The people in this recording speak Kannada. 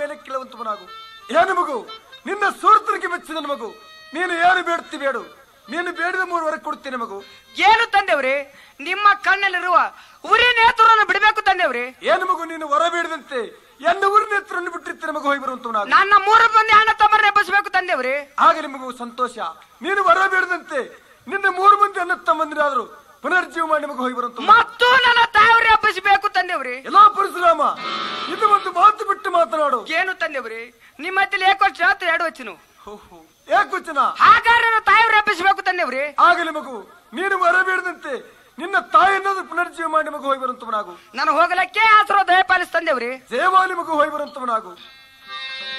ಮೇಲೆ ಕೇಳುವಂತವನಾಗು ಏನು ಮಗು ನಿನ್ನ ಸುಹೃತರಿಗೆ ಮೆಚ್ಚಿದ ಮಗು ನೀನು ಏನು ಬೇಡುತ್ತಿ ಬೇಡು ನೀನು ಬೇಡಿದ ಮೂರು ವರೆ ಕೊಡುತ್ತೇನೆ ಮಗು ಏನು ತಂದೆವ್ರಿ ನಿಮ್ಮ ಕಣ್ಣಲ್ಲಿರುವ ಉರಿ ನೇತ್ರವನ್ನು ಬಿಡಬೇಕು ತಂದೆವ್ರಿ ಏನು ಮಗು ನೀನು ಹೊರ ಬೇಡದಂತೆ ಎನ್ನ ಊರಿನ ಹತ್ರವನ್ನು ಬಿಟ್ಟಿರ್ತೀನಿ ಮಗು ಹೋಗಿ ಬರುವಂತವನಾಗು ನನ್ನ ಮೂರು ಮಂದಿ ಅಣ್ಣ ತಮ್ಮರನ್ನ ಎಬ್ಬಿಸ್ಬೇಕು ತಂದೆವ್ರಿ ಆಗಲಿ ಮಗು ಸಂತೋಷ ನೀನು ಹೊರ ಬೇಡದಂತೆ ನಿನ್ನ ಮೂರು ಮಂದಿ ಅನ್ನ ತಮ್ಮಂದಿರಾದ್ರು ಪುನರ್ಜೀವ ಮಾಡಿ ಮಗು ಹೋಗಿ ಬರುವಂತ ಮತ್ತು ನನ್ನ ತಾಯವ್ರಿ ಎಬ್ಬಿಸ್ಬೇಕು ತಂದೆವ್ರಿ ಎಲ್ಲಾ ಪರಶುರಾಮ ಇದು ಒಂದು ಮಾತು ಬಿಟ್ಟು ಮಾತನಾಡು ಏನು ತಂದೆವ್ರಿ ನಿಮ್ಮ ಹತ್ತಿರ ಏಕ ವರ್ಷ ಆತು ಎರಡು ವಚನ ಯಾಕುಚನ ಹಾಗಾದ್ರೆ ನನ್ನ ತಾಯವ್ರಿ ಎಬ್ಬಿಸ್ಬೇಕು ತಂದೆವ್ರಿ ಆಗಲಿ ಮಗು ನೀನು ಹೊರ ಬೇಡದಂತೆ ನಿನ್ನ ತಾಯಿಯನ್ನಾದ್ರೂ ಪುನರ್ಜೀವ ಮಾಡಿ ಮಗು ಹೋಗಿ ಬರುವಂತವನಾಗು ನಾನು ಹೋಗಲಕ್ಕೆ ಆಸರೋ ದಯ ಪಾಲಿಸ್ ತಂದೆವ್ರಿ ದೇವಾಲಿ ಮಗು ಹೋಗಿ ಬರುವಂತವನಾಗು